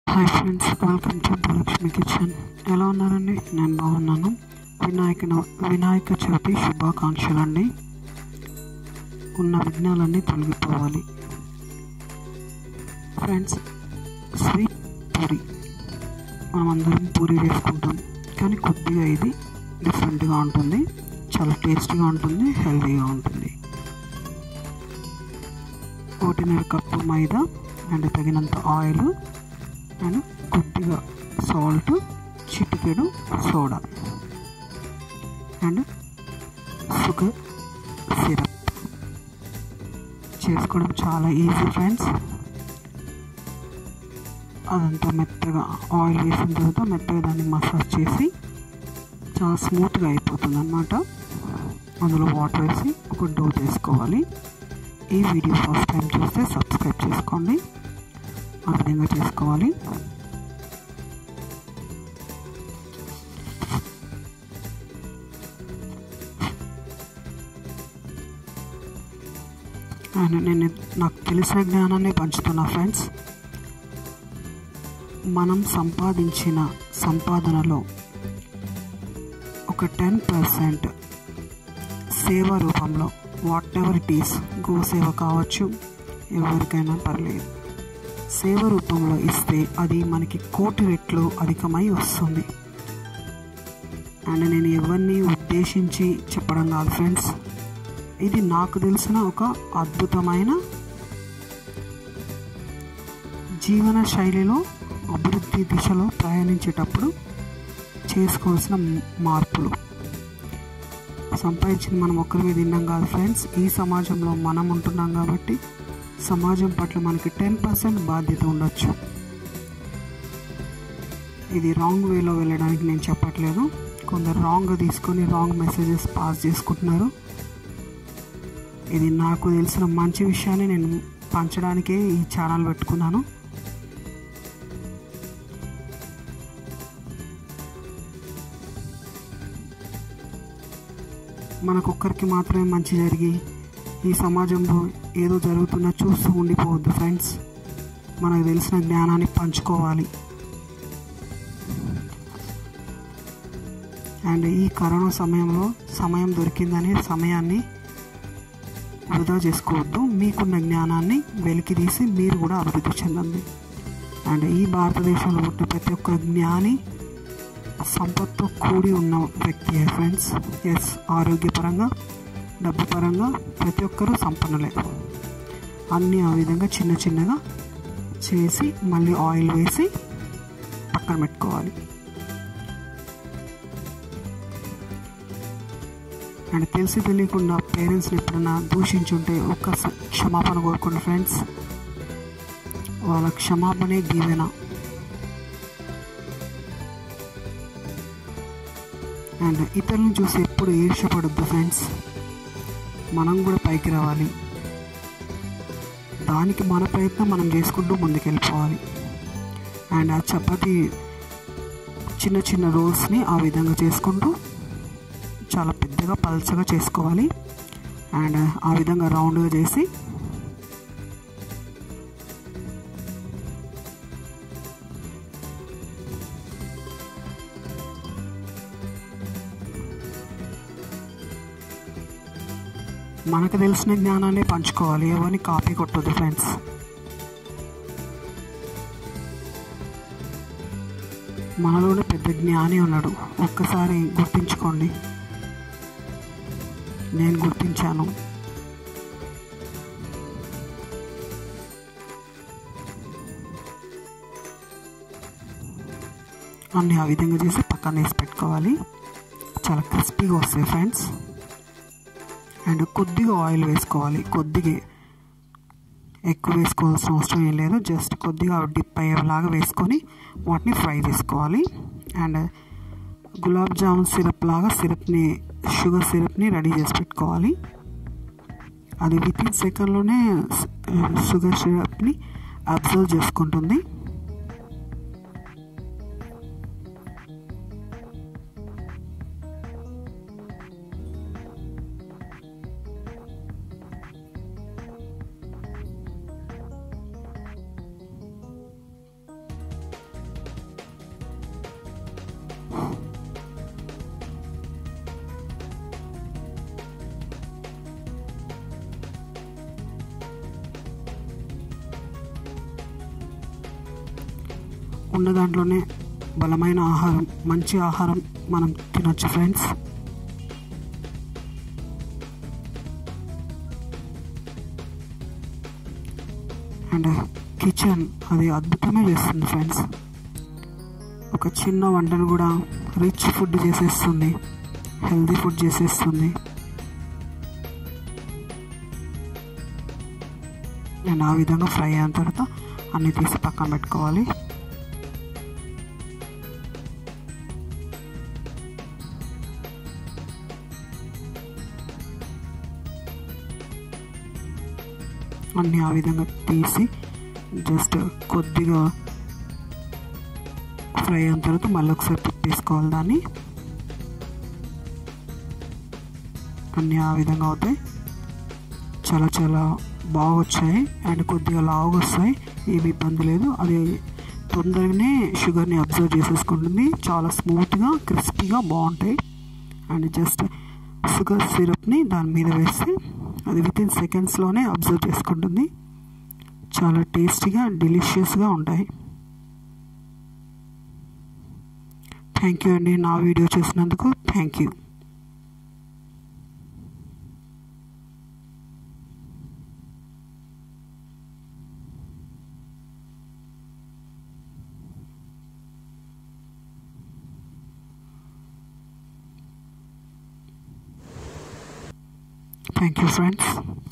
Hi friends welcome to Bhulakshmi kitchen ఎలా ఉన్నారండి నేను బాగున్నాను వినాయక నవ- వినాయక చవితి శుభాకాంక్షలు అండి ఉన్న విఘ్నాలన్నీ తొలగిపోవాలి ఫ్రెండ్స్ స్వీట్ పూరి మనం అందరం పూరి వేసుకుంటాం కానీ కొద్దిగా ఇది డిఫరెంట్గా ఉంటుంది చాలా టేస్టీగా ఉంటుంది హెల్తీగా ఉంటుంది ఒకటిన్నర కప్పు మైదా అండ్ తగినంత ఆయిల్ అండ్ కొద్దిగా సాల్ట్ చిటికెడు సోడా అండ్ షుగర్ సిరప్ చేసుకోవడం చాలా ఈజీ ఫ్రెండ్స్ అదంతా మెత్తగా ఆయిల్ వేసిన తర్వాత మెత్తగా దాన్ని మసాజ్ చేసి చాలా స్మూత్గా అయిపోతుంది అనమాట అందులో వాటర్ వేసి ఒక డో చేసుకోవాలి ఈ వీడియో ఫస్ట్ టైం చూస్తే సబ్స్క్రైబ్ చేసుకోండి ఆ విధంగా చేసుకోవాలి అండ్ నేను నాకు తెలిసిన జ్ఞానాన్ని పంచుతున్నా ఫ్రెండ్స్ మనం సంపాదించిన సంపాదనలో ఒక టెన్ పర్సెంట్ సేవ రూపంలో వాట్ ఎవర్ ఇట్ ఈస్ గోసేవ కావచ్చు ఎవరికైనా పర్లేదు సేవ రూపంలో ఇస్తే అది మనకి కోటి రెట్లు అధికమై వస్తుంది అండ్ నేను ఎవరిని ఉద్దేశించి చెప్పడం కాదు ఫ్రెండ్స్ ఇది నాకు తెలిసిన ఒక అద్భుతమైన జీవన శైలిలో అభివృద్ధి దిశలో ప్రయాణించేటప్పుడు చేసుకోవాల్సిన మార్పులు సంపాదించింది మనం ఒక్కరి మీద తిన్నాం కాదు ఫ్రెండ్స్ ఈ సమాజంలో మనం ఉంటున్నాం కాబట్టి సమాజం పట్ల మనకి టెన్ పర్సెంట్ బాధ్యత ఉండొచ్చు ఇది రాంగ్ వేలో వెళ్ళడానికి నేను చెప్పట్లేదు కొందరు రాంగ్గా తీసుకొని రాంగ్ మెసేజెస్ పాస్ చేసుకుంటున్నారు ఇది నాకు తెలిసిన మంచి విషయాన్ని నేను పంచడానికే ఈ ఛానల్ పెట్టుకున్నాను మనకొక్కరికి మాత్రమే మంచి జరిగి ఈ సమాజంలో ఏదో జరుగుతున్నా చూస్తూ ఉండిపోవద్దు ఫ్రెండ్స్ మనకు తెలిసిన జ్ఞానాన్ని పంచుకోవాలి అండ్ ఈ కరోనా సమయంలో సమయం దొరికిందని సమయాన్ని వృధా చేసుకోవద్దు మీకున్న జ్ఞానాన్ని వెలికి తీసి మీరు కూడా అభివృద్ధి చెందండి అండ్ ఈ భారతదేశంలో పుట్టిన ప్రతి ఒక్క జ్ఞాని సంపత్తో కూడి ఉన్న వ్యక్తి ఫ్రెండ్స్ ఎస్ ఆరోగ్యపరంగా డబ్బు పరంగా ప్రతి ఒక్కరూ సంపన్నులే అన్నీ ఆ విధంగా చిన్న చిన్నగా చేసి మళ్ళీ ఆయిల్ వేసి పక్కన పెట్టుకోవాలి అండ్ తెలిసి తెలియకుండా పేరెంట్స్ని ఎప్పుడైనా దూషించుంటే ఒక్క స- క్షమాపణ కోరుకోండి ఫ్రెండ్స్ వాళ్ళ క్షమాపణే దీవెన అండ్ ఇతరులను చూసి ఎప్పుడు ఈర్షపడొద్దు ఫ్రెండ్స్ మనం కూడా పైకి రావాలి దానికి మన ప్రయత్నం మనం చేసుకుంటూ ముందుకెళ్ళిపోవాలి అండ్ ఆ చపాతి చిన్న చిన్న రోల్స్ని ఆ విధంగా చేసుకుంటూ చాలా పెద్దగా పల్చగా చేసుకోవాలి అండ్ ఆ విధంగా రౌండ్గా చేసి మనకు తెలిసిన జ్ఞానాన్ని పంచుకోవాలి ఎవరిని కాపీ కొట్టొద్దు ఫ్రెండ్స్ మనలోనే పెద్ద జ్ఞాని ఉన్నాడు ఒక్కసారి గుర్తించుకోండి నేను గుర్తించాను అన్నీ ఆ విధంగా చేసి పక్కన వేసి పెట్టుకోవాలి చాలా క్రిస్పీగా వస్తాయి ఫ్రెండ్స్ అండ్ కొద్దిగా ఆయిల్ వేసుకోవాలి కొద్దిగా ఎక్కువ వేసుకోవాల్సిన అవసరం ఏం లేదు జస్ట్ కొద్దిగా డిప్ అయ్యేలాగా వేసుకొని వాటిని ఫ్రై చేసుకోవాలి అండ్ గులాబ్ జామున్ సిరప్ లాగా సిరప్ని షుగర్ సిరప్ని రెడీ చేసి పెట్టుకోవాలి అది విత్ ఇన్ సెకండ్లోనే షుగర్ సిరప్ని అబ్జర్వ్ చేసుకుంటుంది ఉన్న దాంట్లోనే బలమైన ఆహారం మంచి ఆహారం మనం తినొచ్చు ఫ్రెండ్స్ అండ్ కిచెన్ అది అద్భుతమే చేస్తుంది ఫ్రెండ్స్ ఒక చిన్న వంటను కూడా రిచ్ ఫుడ్ చేసేస్తుంది హెల్దీ ఫుడ్ చేసేస్తుంది అండ్ ఆ విధంగా ఫ్రై అయిన తర్వాత అన్నీ తీసి పక్కన పెట్టుకోవాలి అన్నీ ఆ విధంగా తీసి జస్ట్ కొద్దిగా ఫ్రై అయిన తర్వాత మళ్ళీ ఒకసారి తిప్పేసుకోవాలి దాన్ని అన్నీ ఆ విధంగా అవుతాయి చాలా చాలా బాగా వచ్చాయి అండ్ కొద్దిగా లావుగా వస్తాయి ఏమి ఇబ్బంది లేదు అది తొందరగానే షుగర్ని అబ్జర్వ్ చేసేసుకుంటుంది చాలా స్మూత్గా క్రిస్పీగా బాగుంటాయి అండ్ జస్ట్ షుగర్ సిరప్ని దాని మీద వేస్తే అది విత్ ఇన్ సెకండ్స్లోనే అబ్జర్వ్ చేసుకుంటుంది చాలా టేస్టీగా డెలిషియస్గా ఉంటాయి థ్యాంక్ యూ అండి నా వీడియో చూసినందుకు thank you Thank you, friends.